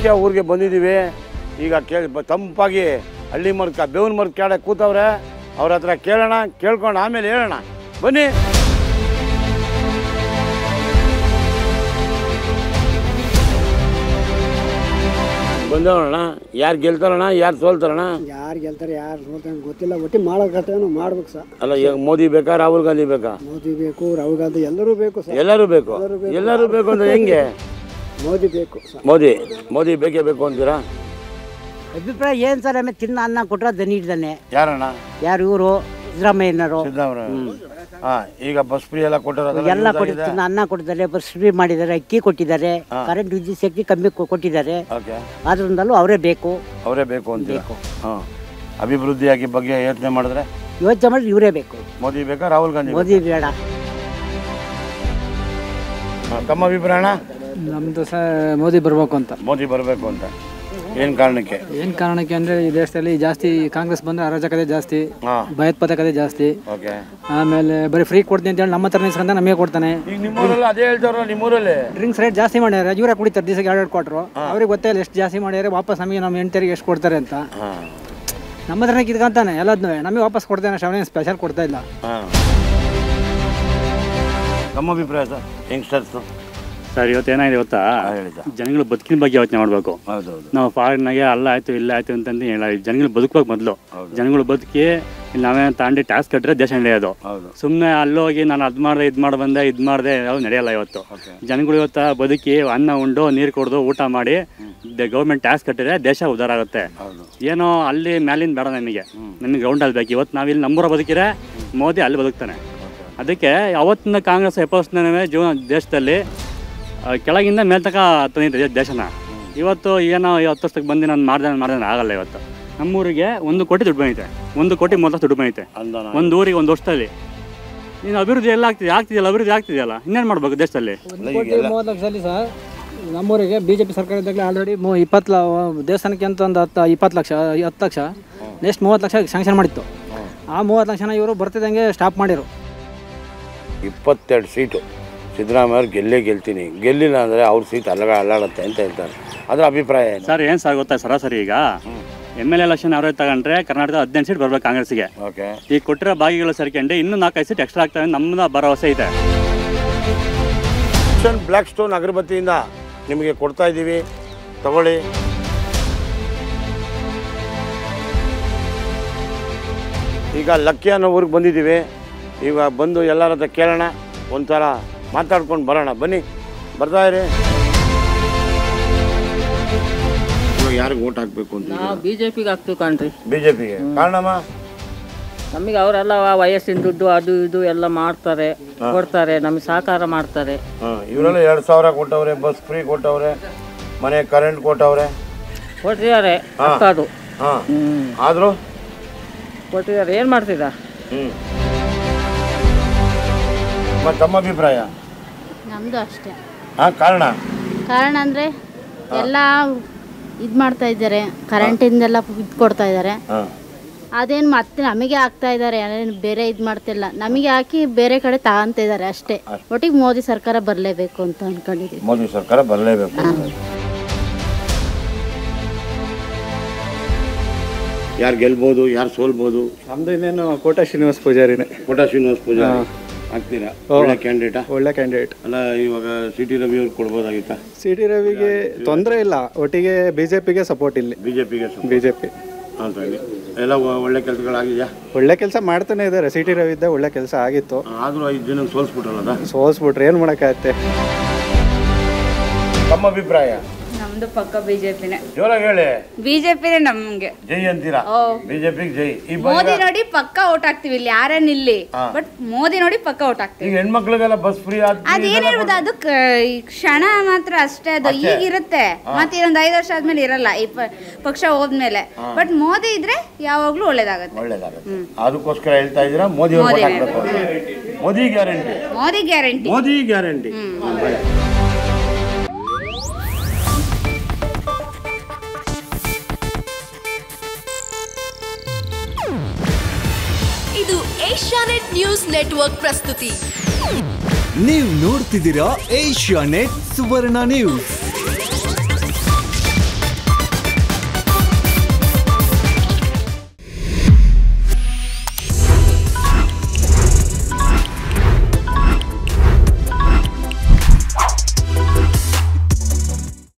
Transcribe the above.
ಲಕ್ಷ್ಯ ಊರಿಗೆ ಬಂದಿದ್ದೀವಿ ಈಗ ಕೇಳಿ ಬ- ತಂಪಾಗಿ ಹಳ್ಳಿ ಮರ್ಕ ಬೇವಿನ ಮರದ ಕೆಳಗೆ ಕೂತವ್ರೆ ಅವ್ರ ಹತ್ರ ಕೇಳೋಣ ಕೇಳ್ಕೊಂಡು ಆಮೇಲೆ ಹೇಳೋಣ ಬನ್ನಿ ಬಂದವಣ್ಣ ಯಾರು ಗೆಲ್ತಾರಣ್ಣ ಯಾರು ಸೋಲ್ತಾರಣ್ಣ ಯಾರು ಗೆಲ್ತಾರೆ ಯಾರು ಸೋಲ್ತಾರೆ ಗೊತ್ತಿಲ್ಲ ಒಟ್ಟಿ ಮಾಡೋಕತ್ತೇನು ಮಾಡ್ಬೇಕು ಸರ್ ಅಲ್ಲ ಈಗ ಮೋದಿ ಬೇಕಾ ರಾಹುಲ್ ಗಾಂಧಿ ಬೇಕಾ ಮೋದಿ ಬೇಕು ರಾಹುಲ್ ಗಾಂಧಿ ಎಲ್ಲರೂ ಬೇಕು ಸರ್ ಎಲ್ಲರೂ ಬೇಕು ಎಲ್ಲರೂ ಬೇಕು ಅಂದ್ರೆ ಹೆಂಗೆ ಮೋದಿ ಬೇಕು ಸರ್ ಮೋದಿ ಮೋದಿ ಬೇಕೇ ಬೇಕು ಅಂತೀರಾ ಅಭಿಪ್ರಾಯ ಏನು ಸರ್ ಆಮೇಲೆ ತಿನ್ನ ಅನ್ನ ಕೊಟ್ರೆ ದನಿ ಹಿಡ್ದಾನೆ ಯಾರಣ್ಣ ಯಾರು ಇವರು ಸಿದ್ದರಾಮಯ್ಯನವರು ಸಿದ್ದರಾಮಯ್ಯ ಹಾ ಈಗ ಬಸ್ ಫ್ರೀ ಎಲ್ಲ ಕೊಟ್ಟರು ಎಲ್ಲ ಕೊಟ್ಟು ತಿನ್ನ ಅನ್ನ ಕೊಟ್ಟಿದ್ದಾರೆ ಬಸ್ ಫ್ರೀ ಮಾಡಿದ್ದಾರೆ ಅಕ್ಕಿ ಕೊಟ್ಟಿದ್ದಾರೆ ಕರೆಂಟ್ ವಿದ್ಯುತ್ ಶಕ್ತಿ ಕಮ್ಮಿ ಕೊ- ಕೊಟ್ಟಿದ್ದಾರೆ ಓಕೆ ಆದ್ರಿಂದಲೂ ಅವರೇ ಬೇಕು ಅವರೇ ಬೇಕು ಅಂತೀರಾ ಬೇಕು ಹಾಂ ಅಭಿವೃದ್ಧಿಯಾಗಿ ಬಗ್ಗೆ ಯೋಚನೆ ಮಾಡಿದ್ರೆ ಯೋಚನೆ ಮಾಡಿ ಇವರೇ ಬೇಕು ಮೋದಿ ಬೇಕಾ ರಾಹುಲ್ ಗಾಂಧಿ ಬೇಕಾ? ಮೋದಿ ಬೇಡ ಹಾ, ತಮ್ಮ ಅಭಿಪ್ರಾಯ ಅಣ್ಣ? ನಮ್ಮದು ಸಹ ಮೋದಿ ಬರಬೇಕು ಅಂತ ಮೋದಿ ಬರಬೇಕು ಅಂತ ಏನು ಕಾರಣಕ್ಕೆ ಏನು ಕಾರಣಕ್ಕೆ ಅಂದರೆ ಈ ದೇಶದಲ್ಲಿ ಜಾಸ್ತಿ ಕಾಂಗ್ರೆಸ್ ಬಂದರೆ ಅರಾಜಕತೆ ಜಾಸ್ತಿ ಹಾಂ ಭಯೋತ್ಪಾದಕತೆ ಜಾಸ್ತಿ ಓಕೆ ಆಮೇಲೆ ಬರೀ ಫ್ರೀ ಕೊಡ್ತೀನಿ ಅಂತೇಳಿ ನಮ್ಮ ಹತ್ರ ನಿಸ್ಕೊಂಡ ನಮಗೆ ಕೊಡ್ತಾನೆ ಈಗ ನಿಮ್ಮೂರಲ್ಲಿ ಅದೇ ಹೇಳ್ತಾರ ನಿಮ್ಮೂರಲ್ಲಿ ಡ್ರಿಂಕ್ಸ್ ರೇಟ್ ಜಾಸ್ತಿ ಮಾಡ್ಯಾರ ಇವರೇ ಕುಡಿತಾರೆ ದಿವಸಕ್ಕೆ ಎರಡು ಎರಡು ಕ್ವಾಟ್ರು ಅವ್ರಿಗೆ ಗೊತ್ತೇ ಇಲ್ಲ ಎಷ್ಟು ಜಾಸ್ತಿ ಮಾಡ್ಯಾರೆ ವಾಪಸ್ ನಮಗೆ ನಮ್ಮ ಹೆಂಡತಿಯರಿಗೆ ಎಷ್ಟು ಕೊಡ್ತಾರೆ ಅಂತ ಹಾಂ ನಮ್ಮ ಹತ್ರನೇ ಕಿತ್ಕೊಂತಾನೆ ಎಲ್ಲದನ್ನೂ ನಮಗೆ ವಾಪಸ್ ಕೊಡ್ತಾನೆ ಶ್ರವಣ ಸ್ಪೆಷಲ್ ಕೊಡ್ತಾ ಇಲ್ಲ ಹಾಂ ತಮ್ಮ ಅಭಿಪ್ರಾಯ ಸರ್ ಯಂಗ್ಸ್ಟರ್ಸು ಸರ್ ಇವತ್ತು ಏನಾಗಿದೆ ಗೊತ್ತಾ ಹೇಳಿ ಸರ್ ಜನಗಳ ಬದುಕಿನ ಬಗ್ಗೆ ಯೋಚನೆ ಮಾಡಬೇಕು ಹೌದೌದು ನಾವು ಫಾರಿನ್ನಾಗೆ ಅಲ್ಲ ಆಯ್ತು ಇಲ್ಲ ಆಯ್ತು ಅಂತಂದು ಹೇಳ ಜನಗಳು ಬದುಕಬೇಕು ಮೊದಲು ಜನಗಳು ಬದುಕಿ ಇಲ್ಲಿ ನಾವೇ ತಾಂಡಿ ಟ್ಯಾಕ್ಸ್ ಕಟ್ಟರೆ ದೇಶ ನಡೆಯೋದು ಹೌದು ಸುಮ್ಮನೆ ಅಲ್ಲೋಗಿ ನಾನು ಅದು ಮಾಡಿದೆ ಇದು ಮಾಡಿ ಬಂದೆ ಇದು ಮಾಡಿದೆ ಯಾವ್ದು ನಡೆಯಲ್ಲ ಇವತ್ತು ಜನಗಳು ಇವತ್ತು ಬದುಕಿ ಅನ್ನ ಉಂಡು ನೀರು ಕುಡ್ದು ಊಟ ಮಾಡಿ ಗೌರ್ಮೆಂಟ್ ಟ್ಯಾಕ್ಸ್ ಕಟ್ಟಿದ್ರೆ ದೇಶ ಉದ್ಧಾರ ಆಗುತ್ತೆ ಹೌದು ಏನೋ ಅಲ್ಲಿ ಮ್ಯಾಲಿಂದ ಬೇಡ ನನಗೆ ನನಗೆ ಗ್ರೌಂಡಲ್ಲಿ ಬೇಕು ಇವತ್ತು ನಾವಿಲ್ಲಿ ನಮ್ಮೂರ ಬದುಕಿದ್ರೆ ಮೋದಿ ಅಲ್ಲಿ ಬದುಕ್ತಾನೆ ಅದಕ್ಕೆ ಅವತ್ತಿನ ಕಾಂಗ್ರೆಸ್ ಎಪ್ಪತ್ತನೇ ಜೀವನ ದೇಶದಲ್ಲಿ ಆ, ಕೆಳಗಿಂದ ಮೇಲ್ ತನಕ ತಂದಿದೆ ದೇಶನ ಇವತ್ತು ಏನೋ ಹತ್ತು ವರ್ಷಕ್ಕೆ ಬಂದು ನಾನು ಮಾಡ್ದೆ ಮಾಡ್ದೆ ಆಗಲ್ಲ ಇವತ್ತು ನಮ್ಮೂರಿಗೆ ಒಂದು ಕೋಟಿ ದುಡ್ಡು ಬಂದೈತೆ ಒಂದು ಕೋಟಿ ಮೂವತ್ತು ಲಕ್ಷ ದುಡ್ಡು ಬಂದೈತೆ ಅಂದನ ಒಂದು ಊರಿಗೆ ಒಂದು ವರ್ಷದಲ್ಲಿ ನೀನು ಅಭಿವೃದ್ಧಿ ಎಲ್ಲ ಆಗ್ತಿದೆ ಆಗ್ತಿದೆಯಲ್ಲ ಅಭಿವೃದ್ಧಿ ಆಗ್ತಿದೆಯಲ್ಲ ಇನ್ನೇನು ಮಾಡ್ಬೇಕು ದೇಶದಲ್ಲಿ ಒಂದು ಕೋಟಿ ಮೂವತ್ತು ಲಕ್ಷದಲ್ಲಿ ಸಹ ನಮ್ಮೂರಿಗೆ ಬಿ ಜೆ ಪಿ ಸರ್ಕಾರ ಇದ್ದಾಗಲೇ ಆಲ್ರೆಡಿ ಮೂ ಇಪ್ಪತ್ತು ಲ ದೇವಸ್ಥಾನಕ್ಕೆ ಅಂತ ಒಂದು ಹತ್ತು ಇಪ್ಪತ್ತು ಲಕ್ಷ ಹತ್ತು ಲಕ್ಷ ನೆಕ್ಸ್ಟ್ ಮೂವತ್ತು ಲಕ್ಷ ಶಾಂಕ್ಷನ್ ಮಾಡಿತ್ತು ಆ ಮೂವತ್ತು ಲಕ್ಷನ ಇವರು ಬರ್ತಿದ್ದಂಗೆ ಸ್ಟಾಪ್ ಮಾಡಿರು ಇಪ್ಪತ್ತೆರಡು ಸೀಟು ಸಿದ್ದರಾಮಯ್ಯ ಅವ್ರು ಗೆಲ್ಲೇ ಗೆಲ್ತೀನಿ ಗೆಲ್ಲಿಲ್ಲ ಅಂದರೆ ಅವ್ರ ಸೀಟ್ ಅಲ್ಲಗ ಅಲ್ಲಾಡುತ್ತೆ ಅಂತ ಹೇಳ್ತಾರೆ ಅದರ ಅಭಿಪ್ರಾಯ ಏನು ಸರ್ ಏನು ಸರ್ ಗೊತ್ತಾ ಸರಾಸರಿ ಈಗ ಎಮ್ ಎಲ್ ಎಲೆಕ್ಷನ್ ಯಾರು ತಗೊಂಡ್ರೆ ಕರ್ನಾಟಕದ ಹದಿನೆಂಟು ಸೀಟ್ ಬರ್ಬೇಕು ಕಾಂಗ್ರೆಸ್ಗೆ ಓಕೆ ಈ ಕೊಟ್ಟಿರೋ ಭಾಗಿಗಳು ಸೇರ್ಕೊಂಡು ಇನ್ನೂ ನಾಲ್ಕೈದು ಸೀಟ್ ಎಕ್ಸ್ಟ್ರಾ ಆಗ್ತವೆ ನಮ್ಮದು ಭರವಸೆ ಇದೆ ಮಿಷನ್ ಬ್ಲ್ಯಾಕ್ ಸ್ಟೋನ್ ಅಗರಬತ್ತಿಯಿಂದ ನಿಮಗೆ ಕೊಡ್ತಾ ಇದ್ದೀವಿ ತಗೊಳ್ಳಿ ಈಗ ಲಕ್ಕಿ ಅನ್ನೋ ಊರಿಗೆ ಬಂದಿದ್ದೀವಿ ಈಗ ಬಂದು ಎಲ್ಲರ ಹತ್ರ ಕೇಳೋಣ ಒಂಥರ ಮಾತಾಡ್ಕೊಂಡು ಬರೋಣ ಬನ್ನಿ ಬರ್ತಾ ಇರಿ ಇವಾಗ ಯಾರಿಗೆ ಓಟ್ ಹಾಕಬೇಕು ಅಂತ ನಾವು ಬಿ ಜೆ ಪಿಗೆ ಹಾಕ್ತೀವಿ ಕಣ್ರಿ ಬಿ ಜೆ ಪಿಗೆ ಕಾರಣಮ್ಮ ನಮಗೆ ಅವರೆಲ್ಲ ವಯಸ್ಸಿನ ದುಡ್ಡು ಅದು ಇದು ಎಲ್ಲ ಮಾಡ್ತಾರೆ ಕೊಡ್ತಾರೆ ನಮಗೆ ಸಹಕಾರ ಮಾಡ್ತಾರೆ ಹಾಂ ಇವರೆಲ್ಲ ಎರಡು ಸಾವಿರ ಕೊಟ್ಟವ್ರೆ ಬಸ್ ಫ್ರೀ ಕೊಟ್ಟವ್ರೆ ಮನೆ ಕರೆಂಟ್ ಕೊಟ್ಟವ್ರೆ ಕೊಟ್ಟಿದ್ದಾರೆ ಅಕ್ಕದು ಹಾಂ ಹ್ಮ್ ಆದರೂ ಕೊಟ್ಟಿದ್ದಾರೆ ಏನು ಮಾಡ್ತಿದ್ದ ಹ್ಞೂ ಮತ್ತು ತಮ್ಮ ಅಭಿಪ್ರಾಯ ನಮ್ಮದು ಅಷ್ಟೇ ಹಾಂ ಕಾರಣ ಕಾರಣ ಅಂದರೆ ಎಲ್ಲ ಇದು ಮಾಡ್ತಾ ಇದ್ದಾರೆ ಕರೆಂಟಿಂದೆಲ್ಲ ಇದು ಕೊಡ್ತಾ ಇದ್ದಾರೆ ಹಾಂ ಅದೇನು ಮತ್ತೆ ನಮಗೆ ಆಗ್ತಾ ಇದ್ದಾರೆ ಏನು ಬೇರೆ ಇದು ಮಾಡ್ತಿಲ್ಲ ನಮಗೆ ಹಾಕಿ ಬೇರೆ ಕಡೆ ತಗೊಂತ ಇದ್ದಾರೆ ಅಷ್ಟೇ ಒಟ್ಟಿಗೆ ಮೋದಿ ಸರ್ಕಾರ ಬರಲೇಬೇಕು ಅಂತ ಅನ್ಕೊಂಡಿದ್ದೀವಿ ಮೋದಿ ಸರ್ಕಾರ ಬರಲೇಬೇಕು ಯಾರು ಗೆಲ್ಬೋದು ಯಾರು ಸೋಲ್ಬೋದು ನಮ್ದು ಇನ್ನೇನು ಕೋಟ ಶ್ರೀನಿವಾಸ್ ಪೂಜಾರಿನೇ ಕೋಟ ಶ್ರೀನಿವಾಸ್ ಪೂಜಾರಿ ಆಗ್ತೀರಾ ಒಳ್ಳೆ ಕ್ಯಾಂಡಿಡೇಟಾ ಒಳ್ಳೆ ಕ್ಯಾಂಡಿಡೇಟ್ ಅಲ್ಲ ಇವಾಗ ಸಿ ಟಿ ರವಿ ಅವ್ರು ಕೊಡ್ಬೋದಾಗಿತ್ತಾ ಸಿ ಟಿ ರವಿಗೆ ತೊಂದರೆ ಇಲ್ಲ ಒಟ್ಟಿಗೆ ಬಿ ಜೆ ಪಿಗೆ ಸಪೋರ್ಟ್ ಇಲ್ಲಿ ಬಿ ಜೆ ಪಿಗೆ ಬಿ ಜೆ ಪಿ ಅಂತ ಹೇಳಿ ಎಲ್ಲ ಒ- ಒಳ್ಳೆ ಕೆಲಸಗಳಾಗಿದೆಯಾ ಒಳ್ಳೆ ಕೆಲಸ ಮಾಡ್ತಾನೆ ಇದ್ದಾರೆ ಸಿ ಟಿ ರವಿ ಇದ್ದ ಒಳ್ಳೆ ಕೆಲಸ ಆಗಿತ್ತು ಆದರೂ ಐದು ಜನ ಸೋಲ್ಸ್ಬಿಟ್ರಲ್ಲ ಸೋಲ್ಸ್ಬಿಟ್ರೆ ಏನು ಮಾಡೋಕ್ಕಾಗತ್ತೆ ತಮ್ಮ ಅಭಿಪ್ರಾಯ ನಮ್ದು ಪಕ್ಕ ಬಿಜೆಪಿನೇ ಜೋರಾಗಿ ಹೇಳಿ ಬಿಜೆಪಿನೇ ನಮ್ಗೆ ಜೈ ಅಂತೀರಾ ಬಿಜೆಪಿಗೆ ಜೈ ಈ ಬ- ಮೋದಿ ನೋಡಿ ಪಕ್ಕ ಓಟ್ ಹಾಕ್ತಿವಿ ಇಲ್ಲಿ ಯಾರೇ ನಿಲ್ಲಿ ಬಟ್ ಮೋದಿ ನೋಡಿ ಪಕ್ಕ ಓಟ್ ಹಾಕ್ತಿವಿ ಈಗ ಹೆಣ್ಮಕ್ಳಿಗೆಲ್ಲ ಬಸ್ ಫ್ರೀ ಆದ ಅದೇನಿರ್ಬೋದು ಅದು ಕ- ಈ ಕ್ಷಣ ಮಾತ್ರ ಅಷ್ಟೇ ಅದು ಈಗ ಇರುತ್ತೆ ಮತ್ತೆ ಇನ್ನೊಂದು ಐದು ವರ್ಷ ಆದ್ಮೇಲೆ ಇರಲ್ಲ ಈ ಪ- ಪಕ್ಷ ಹೋದ್ಮೇಲೆ ಬಟ್ ಮೋದಿ ಇದ್ರೆ ಯಾವಾಗ್ಲೂ ಒಳ್ಳೇದಾಗತ್ತೆ ಒಳ್ಳೇದಾಗುತ್ತೆ ಅದಕ್ಕೋಸ್ಕರ ಹೇಳ್ತಾ ಇದ್ದೀರಾ ಮೋದಿ ಅವ್ರು ಮೋದಿನೇ. ಹಾಕ್ಬೇಕು ಅಂತ. Modi guarantee Modi guarantee Modi guarantee ಇದು ಏಷ್ಯಾನೆಟ್ ನ್ಯೂಸ್ ನೆಟ್ವರ್ಕ್ ಪ್ರಸ್ತುತಿ ನೀವು ನೋಡ್ತಿದ್ದೀರಾ ಏಷ್ಯಾ ನೆಟ್ ಸುವರ್ಣ ನ್ಯೂಸ್